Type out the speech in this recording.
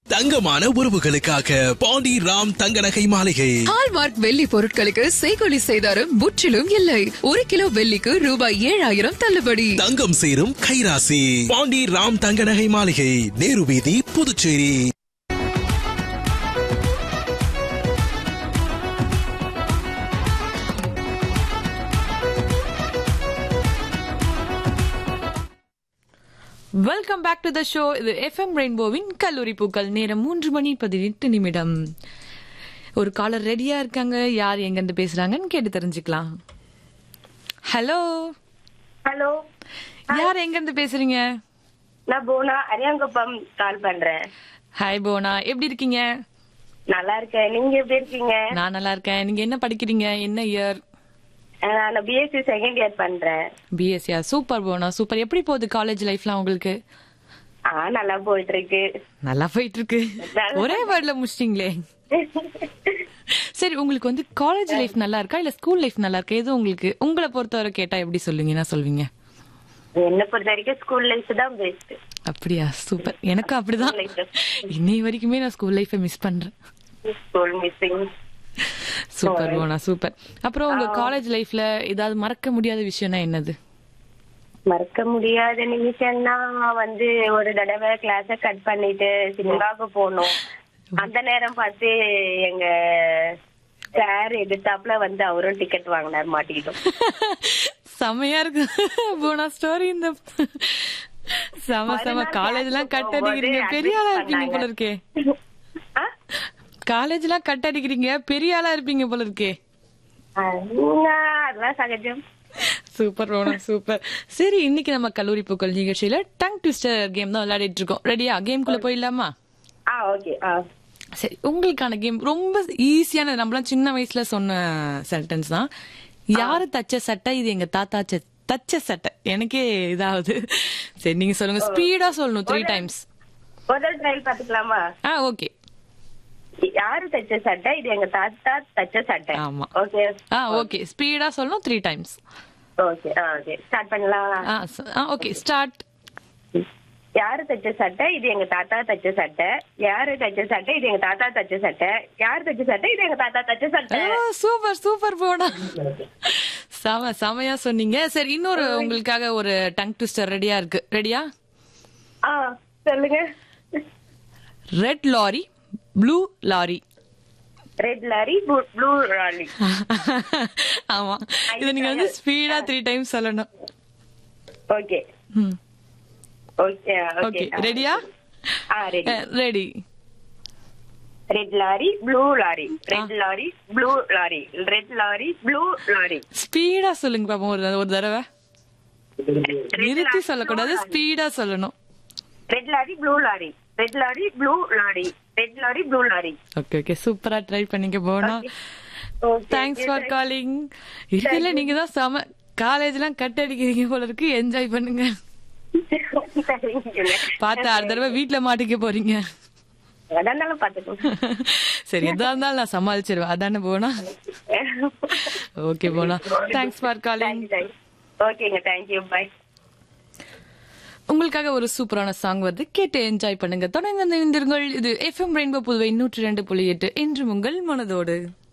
தங்கமான உறவுகளுக்காக பாண்டி ராம் தங்க நகை மாளிகை ஹால்மார்க் வெள்ளி பொருட்களுக்கு செய்கொலி செய்தாரும் முற்றிலும் இல்லை ஒரு கிலோ வெள்ளிக்கு ரூபாய் ஏழாயிரம் தள்ளுபடி தங்கம் சேரும் கைராசி பாண்டி ராம் தங்க நகை மாளிகை நேரு வீதி Puducherry welcome back to the show இது எஃப்எம் ரெயின்போவின் கல்லூரி பூக்கள் நேரம் மூன்று மணி பதினெட்டு நிமிடம் ஒரு காலர் ரெடியா இருக்காங்க யார் எங்கிருந்து பேசுறாங்கன்னு கேட்டு தெரிஞ்சுக்கலாம் ஹலோ ஹலோ யார் எங்கிருந்து பேசுறீங்க நான் போனா அரியாங்குப்பம் கால் பண்றேன் ஹாய் போனா எப்படி இருக்கீங்க நல்லா இருக்கேன் நீங்க எப்படி இருக்கீங்க நான் நல்லா இருக்கேன் நீங்க என்ன படிக்கிறீங்க என்ன இயர் அஹ் நான் பிஎஸ்சி செகண்ட் இயர் பண்றேன் பிஎஸ்சியா சூப்பர் போனா சூப்பர் எப்படி போகுது காலேஜ் லைஃப்லாம் உங்களுக்கு ஆ நல்லா போயிட்டு இருக்கு நல்லா போயிட்டு இருக்கு நல்லா ஒரே வேர்ட்ல முடிச்சிட்டீங்களே சரி உங்களுக்கு வந்து காலேஜ் லைஃப் நல்லா இருக்கா இல்ல ஸ்கூல் லைஃப் நல்லா இருக்கா எது உங்களுக்கு உங்களை பொறுத்தவரை கேட்டா எப்படி சொல்லுவீங்க என்ன சொல்வீங்க என்ன பொறுத்த வரைக்கும் ஸ்கூல் லைஃப் தான் பெஸ்ட் அப்படியா சூப்பர் எனக்கும் அப்படிதான் இன்னை வரைக்குமே நான் ஸ்கூல் லைஃபை மிஸ் பண்றேன் ஸ்கூல் மிஸ்ஸிங் சூப்பர் போனா சூப்பர் அப்புறம் உங்க காலேஜ் லைஃப்ல ஏதாவது மறக்க முடியாத விஷயம்னா என்னது மறக்க முடியாத நிமிஷம்னா வந்து ஒரு தடவை கிளாஸ கட் பண்ணிட்டு சினிமாவுக்கு போனோம் அந்த நேரம் பார்த்து எங்க சார் எதிர்த்தாப்புல வந்து அவரும் டிக்கெட் வாங்கினார் மாட்டிக்கிட்டோம் செமையா இருக்கு போனா ஸ்டோரி இந்த செம செம காலேஜ் எல்லாம் கட் அடிக்கிறீங்க பெரிய ஆளா இருப்பீங்க போல இருக்கே ஆ? காலேஜ் எல்லாம் கட் அடிக்கிறீங்க பெரிய ஆளா இருப்பீங்க போல இருக்கே ஆ, அதெல்லாம் சகஜம் சூப்பர் ரோனா சூப்பர் சரி இன்னைக்கு நம்ம கல்லூரி பூக்கள் நிகழ்ச்சியில டங் ட்விஸ்டர் கேம் தான் விளையாடிட்டு இருக்கோம் ரெடியா கேம்குள்ள போயிடலாமா ஆ ஓகே ஆ சரி உங்களுக்கான கேம் ரொம்ப ஈஸியான நம்மளாம் சின்ன வயசுல சொன்ன சென்டென்ஸ் தான் யாரு தச்ச சட்டை இது எங்க தாத்தா ச- தச்ச சட்டை எனக்கே இதாகுது சரி நீங்க சொல்லுங்க ஸ்பீடா சொல்லணும் த்ரீ டைம்ஸ் முதல் ட்ரையல் பாத்துக்கலாமா ஆ ஓகே யாரு தச்ச சட்டை இது எங்க தாத்தா தச்ச சட்டை ஆமா. ஓகே ஆ ஓகே ஸ்பீடா சொல்லணும் த்ரீ டைம்ஸ் ஓகே ஆ ஓகே ஸ்டார்ட் பண்ணலாம் ஆ ச- ஆ ஓகே ஸ்டார்ட் யாரு தச்ச சட்டை இது எங்க தாத்தா தச்ச சட்டை யாரு தச்ச சட்டை இது எங்க தாத்தா தச்ச சட்டை யாரு தச்ச சட்டை இது எங்க தாத்தா தச்ச சட்டை சூப்பர் சூப்பர் போனா செம செமையா சொன்னீங்க சரி இன்னொரு உங்களுக்காக ஒரு டங் ட்விஸ்டர் ரெடியா இருக்கு ரெடியா ஆ சொல்லுங்க red lorry blue lorry red lorry blue lorry ஆமா இது நீங்க வந்து ஸ்பீடா த்ரீ டைம்ஸ் சொல்லணும் ஓகே ம். ஓகே ஓகே ஓகே ரெடியா ஆ ready ready red lorry blue lorry red lorry blue lorry red lorry blue lorry ஸ்பீடா சொல்லுங்க பாப்போம் ஒரு ஒரு தடவை நிறுத்தி சொல்லக்கூடாது ஸ்பீடா சொல்லணும் red lorry blue lorry red lorry blue lorry red lorry blue lorry okay okay சூப்பரா ட்ரை பண்ணிக்க போனா தேங்க்ஸ் ஃபார் காலிங் இதுல நீங்க தான் செம காலேஜ் எல்லாம் கட் அடிக்கிறீங்க போல இருக்கு என்ஜாய் பண்ணுங்க பார்த்து அடுத்த தடவை வீட்டுல மாட்டிக்க போறீங்க அதான் பாத்துக்கோங்க சரி எதா இருந்தாலும் நான் சமாளிச்சிருவேன் அதானே போனா ஓகே போனா தேங்க்ஸ் ஃபார் காலிங் ஓகேங்க தேங்க்யூ பை உங்களுக்காக ஒரு சூப்பரான சாங் வருது கேட்டு என்ஜாய் பண்ணுங்க தொடர்ந்து இணைந்திருங்கள் இது எஃப்எம் ரெயின்போ புதுவை நூற்றி ரெண்டு புள்ளி எட்டு என்று உங்கள் மனதோடு